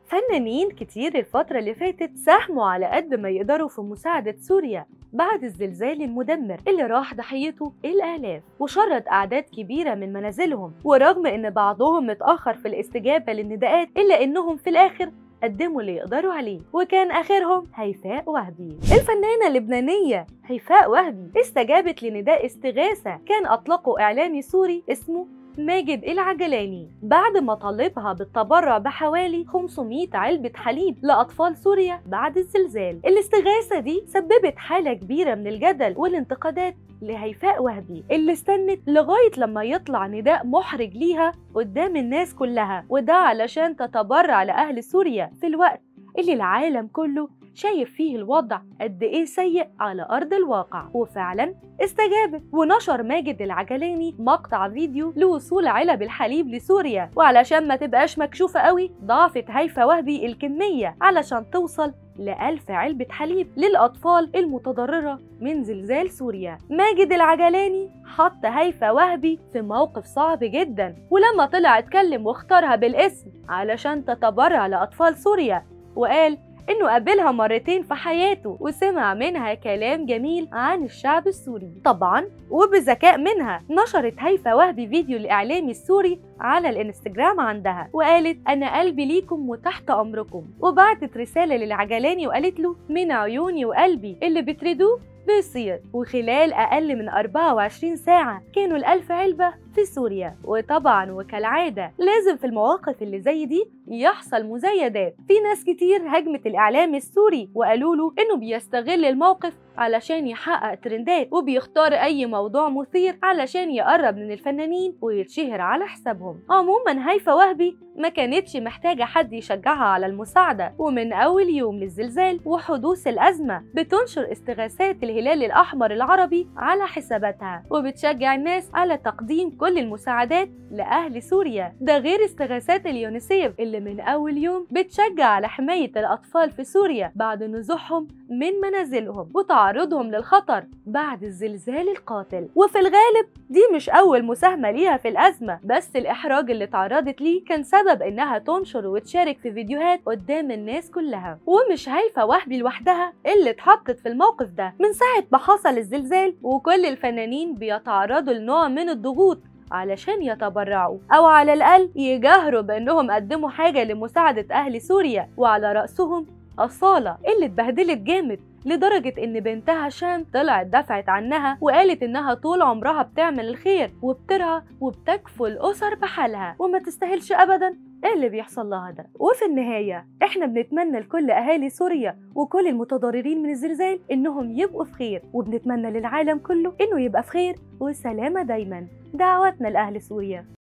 فنانين كتير الفترة اللي فاتت ساهموا على قد ما يقدروا في مساعدة سوريا بعد الزلزال المدمر اللي راح ضحيته الآلاف وشرد أعداد كبيرة من منازلهم ورغم إن بعضهم متأخر في الاستجابة للنداءات إلا إنهم في الآخر قدموا اللي يقدروا عليه وكان آخرهم هيفاء وهبي الفنانة اللبنانية هيفاء وهبي استجابت لنداء استغاثة كان أطلقه إعلامي سوري اسمه ماجد العجلاني بعد ما طالبها بالتبرع بحوالي 500 علبة حليب لأطفال سوريا بعد الزلزال الاستغاثة دي سببت حالة كبيرة من الجدل والانتقادات لهيفاء وهبي اللي استنت لغاية لما يطلع نداء محرج ليها قدام الناس كلها وده علشان تتبرع لأهل سوريا في الوقت اللي العالم كله شايف فيه الوضع قد ايه سيء على ارض الواقع وفعلا استجابت ونشر ماجد العجلاني مقطع فيديو لوصول علب الحليب لسوريا وعلشان ما تبقاش مكشوفة قوي ضاعفت هيفا وهبي الكمية علشان توصل لألف علبة حليب للأطفال المتضررة من زلزال سوريا ماجد العجلاني حط هيفا وهبي في موقف صعب جدا ولما طلع اتكلم واختارها بالاسم علشان تتبرع لأطفال سوريا وقال انه قابلها مرتين في حياته وسمع منها كلام جميل عن الشعب السوري طبعا وبذكاء منها نشرت هيفا وهبي فيديو الاعلامي السوري على الانستجرام عندها وقالت انا قلبي ليكم وتحت امركم وبعتت رساله للعجلاني وقالت له من عيوني وقلبي اللي بتريدوه بيصير وخلال أقل من 24 ساعة كانوا الألف علبة في سوريا وطبعا وكالعادة لازم في المواقف اللي زي دي يحصل مزايدات في ناس كتير هجمت الإعلام السوري وقالوا له إنه بيستغل الموقف علشان يحقق ترندات وبيختار أي موضوع مثير علشان يقرب من الفنانين ويتشهر على حسابهم عموما هيفا وهبي ما كانتش محتاجة حد يشجعها على المساعدة ومن أول يوم للزلزال وحدوث الأزمة بتنشر استغاثات الهلال الأحمر العربي على حساباتها وبتشجع الناس على تقديم كل المساعدات لأهل سوريا ده غير استغاثات اليونيسيف اللي من أول يوم بتشجع على حماية الأطفال في سوريا بعد نزوحهم من منازلهم وتعرضهم للخطر بعد الزلزال القاتل وفي الغالب دي مش أول مساهمة ليها في الأزمة بس الإحراج اللي تعرضت ليه كان سبب إنها تنشر وتشارك في فيديوهات قدام الناس كلها ومش هيفا وهبي لوحدها اللي اتحطت في الموقف ده من ساعة ما حصل الزلزال وكل الفنانين بيتعرضوا لنوع من الضغوط علشان يتبرعوا أو على الأقل يجاهروا بأنهم قدموا حاجة لمساعدة أهل سوريا وعلى رأسهم أصالة اللي اتبهدلت جامد لدرجة إن بنتها شام طلعت دفعت عنها وقالت إنها طول عمرها بتعمل الخير وبترعى وبتكفل الأسر بحالها وما تستاهلش أبدا إيه اللي بيحصل لها ده وفي النهاية إحنا بنتمنى لكل أهالي سوريا وكل المتضررين من الزلزال إنهم يبقوا في خير وبنتمنى للعالم كله إنه يبقى في خير وسلامة دايما دعواتنا لأهل سوريا